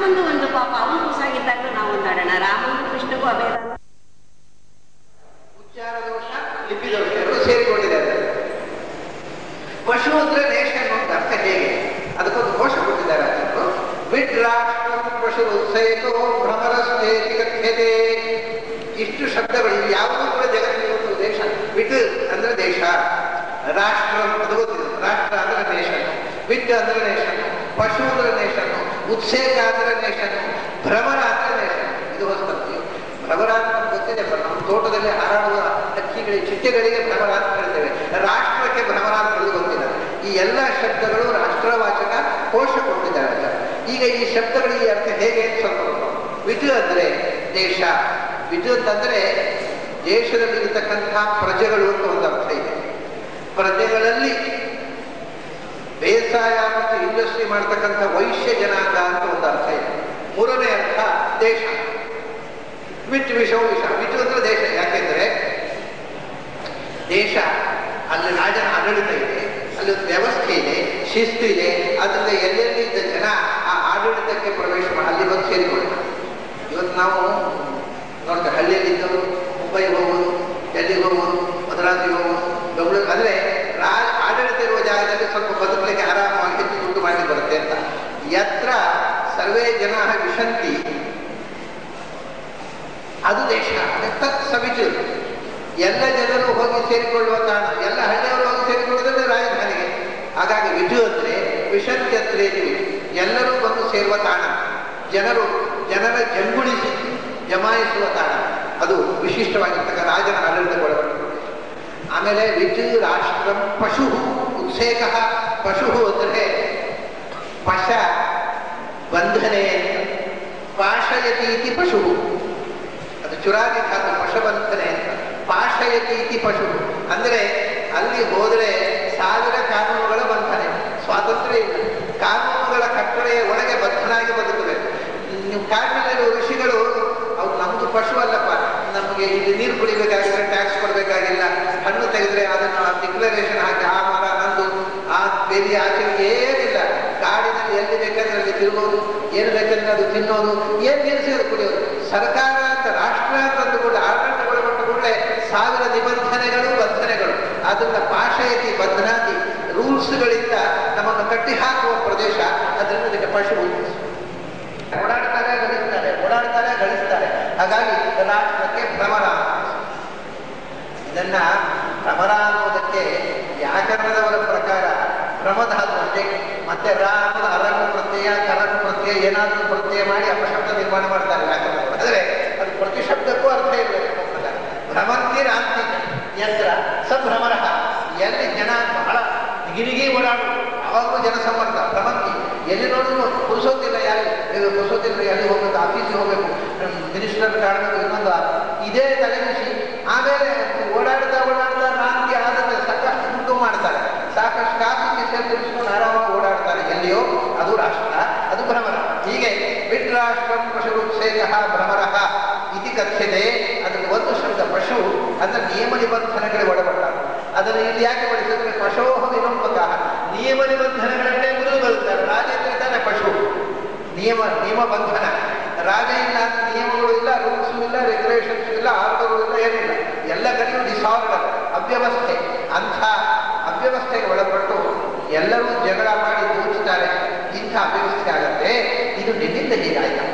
ರಾಮಂದು ಒಂದು ಪಾಪ ಅವನು ಕೂಸಾಗಿದ್ದಾಗಲೂ ನಾವು ಒಂದಾಡೋಣ ರಾಮಂದು ಕೃಷ್ಣಗೂ ಅಭೇದ ಉಚ್ಚಾರ ದೋಷ ಲಿಪಿ ದೋಷ ಎರಡು ಸೇರಿಕೊಂಡಿದ್ದಾರೆ ಪಶು ಅಂದ್ರೆ ನೇಷನ್ ಅಂತ ಅರ್ಥ ಹೇಗೆ ಅದಕ್ಕೊಂದು ಕೋಶ ಕೊಟ್ಟಿದ್ದಾರೆ ಅದನ್ನು ಬಿಟ್ ರಾಷ್ಟ್ರ ಪಶು ಉತ್ಸೇತೋ ಭ್ರಮರಸ್ಥೇತಿ ಕಥ್ಯತೆ ಇಷ್ಟು ಶಬ್ದಗಳು ಇವು ಯಾವುದೂ ಕೂಡ ಜಗತ್ತಿನ ಒಂದು ದೇಶ ಬಿಟ್ ಅಂದ್ರೆ ದೇಶ ರಾಷ್ಟ್ರ ಅದು ಗೊತ್ತಿದೆ ರಾಷ್ಟ್ರ ಅಂದ್ರೆ ನೇಷನ್ ಬಿಟ್ ಅಂದ್ರೆ ನೇಷನ್ ಪಶು ಅಂದ್ರೆ ನೇಷನ್ ಉತ್ಸೇಕ ಅಂದ್ರೆ ನೇಷನ್ ಭ್ರಮರ ಅಂದ್ರೆ ನೇಷನ್ ಇದು ಹೊಸತು ಭ್ರಮರ ಅಂತ ನಮ್ಗೆ ಗೊತ್ತಿದೆ ಬ- ನಮ್ಮ ತೋಟದಲ್ಲಿ ಹಾರಾಡುವ ಹಕ್ಕಿಗಳಿಗೆ ಚಿಟ್ಟೆಗಳಿಗೆ ಭ್ರಮರ ಅಂತ ಹೇಳ್ತೇವೆ ರಾಷ್ಟ್ರಕ್ಕೆ ಭ್ರಮರ ಅಂತ ಹೇಳೋದು ಗೊತ್ತಿಲ್ಲ ಈ ಎಲ್ಲ ಶಬ್ದಗಳು ರಾಷ್ಟ್ರವಾಚಕ ಕೋಶ ಕೊಟ್ಟಿದ್ದಾರೆ ಆಚಾರ್ಯ. ಈಗ ಈ ಶಬ್ದಗಳಿಗೆ ಅರ್ಥ ಹೇಗೆ ಅಂತ ಸ್ವಲ್ಪ ನೋಡೋಣ. ವಿಟು ಅಂದ್ರೆ ದೇಶ ವಿಟು ಅಂತಂದ್ರೆ ದೇಶದಲ್ಲಿ ಇರತಕ್ಕಂತಹ ಪ್ರಜೆಗಳು ಅಂತ ಒಂದು ಅರ್ಥ ಇದೆ ಪ್ರಜೆಗಳಲ್ಲಿ ಬೇಸಾಯ ಮತ್ತು ಇಂಡಸ್ಟ್ರಿ ಮಾಡ್ತಕ್ಕಂಥ ವೈಶ್ಯ ಜನಾಂಗ ಅಂತ ಒಂದು ಅರ್ಥ ಇದೆ ಮೂರನೇ ಅರ್ಥ ದೇಶ ವಿಟ್ ವಿಷವು ವಿಷ ವಿಟು ಅಂದ್ರೆ ದೇಶ ಯಾಕೆಂದ್ರೆ ದೇಶ ಅಲ್ಲಿ ರಾಜನ ಆಡಳಿತ ಇದೆ ಅಲ್ಲಿ ಒಂದು ವ್ಯವಸ್ಥೆ ಇದೆ ಶಿಸ್ತು ಇದೆ ಅದರಿಂದ ಎಲ್ಲೆಲ್ಲಿ ಇದ್ದ ಜನ ಆ ಆಡಳಿತಕ್ಕೆ ಪ್ರವೇಶ ಮಾಡಿ ಅಲ್ಲಿ ಬಂದು ಸೇರಿಕೊಳ್ತಾರೆ ಇವತ್ತು ನಾವು ನೋಡ್ತೇವೆ ಹಳ್ಳಿಯಲ್ಲಿ ಇದ್ದವರು ಮುಂಬೈಗೆ ಹೋಗೋದು ಡೆಲ್ಲಿಗೆ ಹೋಗೋದು ಮದ್ರಾಸಿಗೆ ಹೋಗೋದು ಬೆಂಗಳೂರು ಅಂದರೆ ರಾಜ ಆಡಳಿತ ಇರುವ ಜಾಗದಲ್ಲಿ ಸ್ವಲ್ಪ ಬದುಕಲಿಕ್ಕೆ ಆರಾಮವಾಗಿ ಹೆಚ್ಚು ದುಡ್ಡು ಮಾಡಿ ಬರುತ್ತೆ ಅಂತ ಯತ್ರ ಸರ್ವೇ ಜನ ವಿಶಂತಿ ಅದು ದೇಶ ತತ್ ಸವಿಚು ಎಲ್ಲ ಜನರು ಹೋಗಿ ಸೇರಿಕೊಳ್ಳುವ ತಾಣ ಎಲ್ಲ ಹಳ್ಳಿಯವರು ಹೋಗಿ ಸೇರಿಕೊಳ್ಳುವುದಂದ್ರೆ ರಾಜಧಾನಿಗೆ ಹಾಗಾಗಿ ವಿಜು ಅಂದ್ರೆ ವಿಷಂತ್ಯತ್ರೆ ಎಲ್ಲರೂ ಬಂದು ಸೇರುವ ತಾಣ ಜನರು ಜನರ ಜಂಗುಳಿಸಿ ಜಮಾಯಿಸುವ ತಾಣ ಅದು ವಿಶಿಷ್ಟವಾಗಿರ್ತಕ್ಕ ರಾಜನ ಆಡಳಿತಗೊಳಪಟ್ಟು ಆಮೇಲೆ ವಿಜು ರಾಷ್ಟ್ರ ಪಶು ಉತ್ಸೇಕ ಪಶು ಅಂದರೆ ಪಶ ಬಂಧನೆ ಅಂತ ಪಾಶಯತಿ ಇತಿ ಪಶು ಅದು ಚುರಾದಿ ಧಾತು ಪಶಬಂಧನೆ ಅಂತ ಪಾಶಯತಿ ಇತಿ ಪಶು ಅಂದ್ರೆ ಅಲ್ಲಿ ಹೋದರೆ ಸಾವಿರ ಕಾನೂನುಗಳ ಬಂಧನೆ ಸ್ವಾತಂತ್ರ್ಯ ಇಲ್ಲ ಕಾನೂನುಗಳ ಕಟ್ಟಳೆಯ ಒಳಗೆ ಬದ್ಧನಾಗಿ ಬದುಕಬೇಕು ನೀವು ಕಾಡಿನಲ್ಲಿರುವ ಋಷಿಗಳು ಅವ್ರು ನಮ್ದು ಪಶು ಅಲ್ಲಪ್ಪ ನಮಗೆ ಇಲ್ಲಿ ನೀರು ಕುಡಿಬೇಕಾಗಿದ್ರೆ ಟ್ಯಾಕ್ಸ್ ಕೊಡಬೇಕಾಗಿಲ್ಲ ಹಣ್ಣು ತೆಗೆದ್ರೆ ಅದನ್ನು ಡಿಕ್ಲರೇಷನ್ ಹಾಕಿ ಆ ಮರ ನಂದು ಆ ಬೇಲಿ ಆಚರಣೆ ಏನಿಲ್ಲ ಕಾಡಿನಲ್ಲಿ ಎಲ್ಲಿ ಬೇಕಾದ್ರೆ ಅಲ್ಲಿ ತಿರುಗೋದು ಏನು ಬೇಕಂದ್ರೆ ಅದು ತಿನ್ನೋದು ಏನು ನೀರು ಸೇರಿ ಕುಡಿಯೋದು ಸರ್ಕಾರ ಅಂತ ರಾಷ್ಟ್ರ ಅಂತ ಅಂದುಕೊಂಡು ಆಡಳಿತಗೊಳಪಟ್ಟ ಕೂಡಲೇ ಸಾವಿರ ನಿಬಂಧನೆಗಳು ಬಂಧನೆಗಳು ಅದರಿಂದ ಪಾಶಯತಿ ಬದ್ಧನಾತಿ ರೂಲ್ಸ್ಗಳಿಂದ ನಮ್ಮನ್ನು ಕಟ್ಟಿ ಹಾಕುವ ಪ್ರದೇಶ ಅದರಿಂದ ಇದಕ್ಕೆ ಪಶು ಓಡಾಡ್ತಾರೆ ಗಳಿಸ್ತಾರೆ ಓಡಾಡ್ತಾರೆ ಗಳಿಸ್ತಾರೆ ಹಾಗಾಗಿ ರಾಷ್ಟ್ರಕ್ಕೆ ಭ್ರಮರ ಇದನ್ನ ಭ್ರಮರ ಅನ್ನೋದಕ್ಕೆ ವ್ಯಾಕರಣದವರ ಪ್ರಕಾರ ಭ್ರಮಧಾತು ಅಷ್ಟೇ ಮತ್ತೆ ರಾ ಅನ್ನೋದು ಅರಣ್ಯ ಪ್ರತ್ಯಯ ಕರಣ ಪ್ರತ್ಯಯ ಏನಾದರೂ ಪ್ರತ್ಯಯ ಮಾಡಿ ಅಪಶಬ್ದ ನಿರ್ಮಾಣ ಮಾಡ್ತಾರೆ ವ್ಯಾಕರಣದವರು ಆದರೆ ಅದು ಪ್ರತಿ ಶಬ್ದಕ್ಕೂ ಅರ್ಥ ಇರಬೇಕು ನಮ್ಮ ಪ್ರಕಾರ ಭ್ರಮಂತಿ ರಾಂತಿ ಯಂತ್ರ ಸಭ್ರಮರ ಎಲ್ಲಿ ಜನ ಬಹಳ ನಿಗಿನಿಗಿ ಓಡಾಡು ಯಾವಾಗಲೂ ಜನಸಂಪರ್ಕ ಭ್ರಮಂತಿ ಎಲ್ಲಿ ನೋಡಿದ್ರು ಪುರುಸೋತಿಲ್ಲ ಯಾರು ಇದು ಪುರುಸೋತಿಲ್ಲ ಎಲ್ಲಿ ಹೋಗ್ಬೇಕು ಆಫೀಸಿಗೆ ಹೋಗ್ಬೇಕು ಮಿನಿಸ್ಟರ್ ಕಾಣಬೇಕು ಇನ್ನೊಂದು ಇದೇ ತಲೆಬಿಸಿ ಆಮೇಲೆ ಓಡಾಡ್ತಾ ಓಡಾಡ್ತಾ ರಾಂತಿ ಆದಂತೆ ಸಾಕಷ್ಟು ದುಡ್ಡು ಮಾಡ್ತಾರೆ ಸಾಕಷ್ಟು ಕಾಸು ಕಿಸೆ ತುಂಬಿಸ್ಕೊಂಡು ಆರಾಮಾಗಿ ಓಡಾಡ್ತಾರೆ ಎಲ್ಲಿಯೋ ಅದು ರಾಷ್ಟ್ರ ಅದು ಭ್ರಮರ ಹೀಗೆ ಬಿಟ್ ರಾಷ್ಟ್ರ ಪಶುರುತ್ಸೇಕ ಭ್ರಮರ ಇತಿ ಕಥ್ಯತೆ ಅದರಲ್ಲಿ ಒಂದು ಶಬ್ದ ಪಶು ಅಂದ್ರೆ ನಿಯಮ ನಿಬಂಧನೆಗಳಿಗೆ ಒಳಪಟ್ಟ ಅದನ್ನು ಇಲ್ಲಿ ಯಾಕೆ ಬಳಸಿದ್ರೆ ಪಶೋಹ ವಿಲಂಬಕ ನಿಯಮ ನಿಬಂಧನೆಗಳನ್ನೇ ಮುರಿದು ಬರುತ್ತಾರೆ ರಾಜೇಂದ್ರ ತಾನೆ ಪಶು ನಿಯಮ ನಿಯಮ ಬಂಧನ ರಾಜ ಇಲ್ಲ ಅಂತ ನಿಯಮಗಳು ಇಲ್ಲ ರೂಲ್ಸ್ ಇಲ್ಲ ರೆಗ್ಯುಲೇಷನ್ಸ್ ಇಲ್ಲ ಆರ್ಡರ್ಗಳು ಇಲ್ಲ ಏನಿಲ್ಲ ಎಲ್ಲ ಕಡೆಯೂ ಡಿಸಾರ್ಡರ್ ಅವ್ಯವಸ್ಥೆ ಅಂಥ ಅವ್ಯವಸ್ಥೆಗೆ ಒಳಪಟ್ಟು ಎಲ್ಲರೂ ಜಗಳ ಮಾಡಿ ದೂಚುತ್ತಾರೆ ಇಂಥ ಅವ್ಯವಸ್ಥೆ ಆಗತ್ತೆ ಇದು ನಿನ್ನಿಂದ ಹೀಗಾಯ್ತು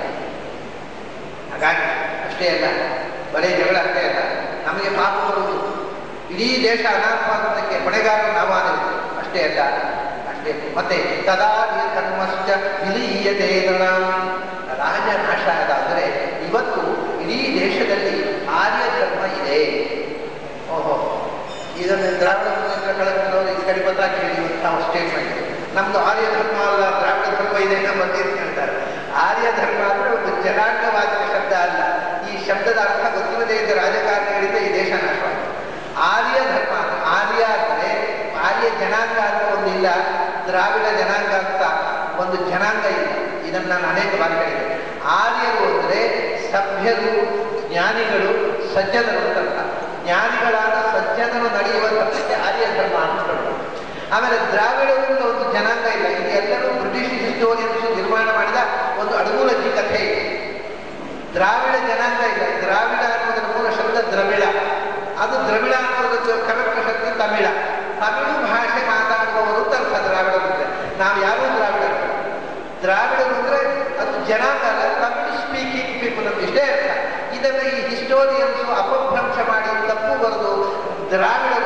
ಹಾಗಾಗಿ ಅಷ್ಟೇ ಅಲ್ಲ ಬರೀ ಜಗಳ ಅಷ್ಟೇ ಅಲ್ಲ ನಮಗೆ ಪಾಪ ಬರುವುದು ಇಡೀ ದೇಶ ಅನಾಥವಾದಕ್ಕೆ ಹೊಣೆಗಾರ ನಾವಾದೆವು ಅಷ್ಟೇ ಅಲ್ಲ ಅಷ್ಟೇ ಮತ್ತೆ ತದಾ ಕರ್ಮಶ್ಚ ವಿಲೀಯತೆ ನೃಣಾಂ. ರಾಜ ನಾಶ ಆದಾದರೆ ಇವತ್ತು ಇಡೀ ದೇಶದಲ್ಲಿ ಆರ್ಯ ಧರ್ಮ ಇದೆ ಓಹೋ ಇದನ್ನು ದ್ರಾವಿಡ ಮುನೇಂದ್ರ ಕಳಕನವರು ಈ ಕಡೆ ಬಂದಾಗ ಹೇಳಿರುವಂತಹ ಸ್ಟೇಟ್ಮೆಂಟ್ ನಮ್ದು ಆರ್ಯ ಧರ್ಮ ಅಲ್ಲ ದ್ರಾವಿಡ ಧರ್ಮ ಇದೆ ಅಂತ ಬಂದಿರ್ತ ಹೇಳ್ತಾರೆ ಆರ್ಯ ಧರ್ಮ ಅಂದ್ರೆ ಒಂದು ಜನಾಂಗವಾದಿನ ಶಬ್ದ ಅಲ್ಲ ಈ ಶಬ್ದದ ಅರ್ಥ ಗೊತ್ತಿಲ್ಲದೆ ಇದ್ದ ರಾಜಕಾರಣಿಗಳಿಂದ ಈ ದೇಶ ನಾಶವಾಗಿದೆ ಆರ್ಯ ಧರ್ಮ ಆರ್ಯ ಅಂದರೆ ಆರ್ಯ ಜನಾಂಗ ಅಂತ ಒಂದಿಲ್ಲ ದ್ರಾವಿಡ ಜನಾಂಗ ಅಂತ ಒಂದು ಜನಾಂಗ ಇಲ್ಲ ಇದನ್ನು ನಾನು ಅನೇಕ ಬಾರಿ ಹೇಳಿದೆ ಆರ್ಯರು ಅಂದರೆ ಸಭ್ಯರು ಜ್ಞಾನಿಗಳು ಸಜ್ಜನರು ಅಂತ ಅರ್ಥ. ಜ್ಞಾನಿಗಳಾದ ಸಜ್ಜನರು ನಡೆಯುವಂಥದ್ದಕ್ಕೆ ಆರ್ಯ ಧರ್ಮ ಅಂತ ಹೇಳೋದು. ಆಮೇಲೆ ದ್ರಾವಿಡರಿಂದ ಒಂದು ಜನಾಂಗ ಇಲ್ಲ ಇದು ಎಲ್ಲರೂ ಬ್ರಿಟಿಷ್ ಹಿಸ್ಟೋರಿಯನ್ಸ್ ನಿರ್ಮಾಣ ಮಾಡಿದ ಒಂದು ಅಡಗುಲ ಜೀವ ದ್ರವಿಡ ಅನ್ನೋದಕ್ಕೆ ಕರೆಕ್ಟ್ ಶಕ್ತಿ ತಮಿಳ ತಮಿಳು ಭಾಷೆ ಮಾತಾಡುವವರು ಅಂತ ಅರ್ಥ ದ್ರಾವಿಡರು ಅಂದ್ರೆ ನಾವು ಯಾರೂ ದ್ರಾವಿಡರು ದ್ರಾವಿಡರು ಅಂದ್ರೆ ಅದು ಜನಾಂಗ ಅಲ್ಲ ತಮಿಳು ಸ್ಪೀಕಿಂಗ್ ಪೀಪಲ್ ಅಂತ ಇಷ್ಟೇ ಅರ್ಥ ಇದನ್ನು ಈ ಹಿಸ್ಟೋರಿಯನ್ಸ್ ಅಪಭ್ರಂಶ ಮಾಡಿ ತಪ್ಪು ಬರೆದು ದ್ರಾವಿಡ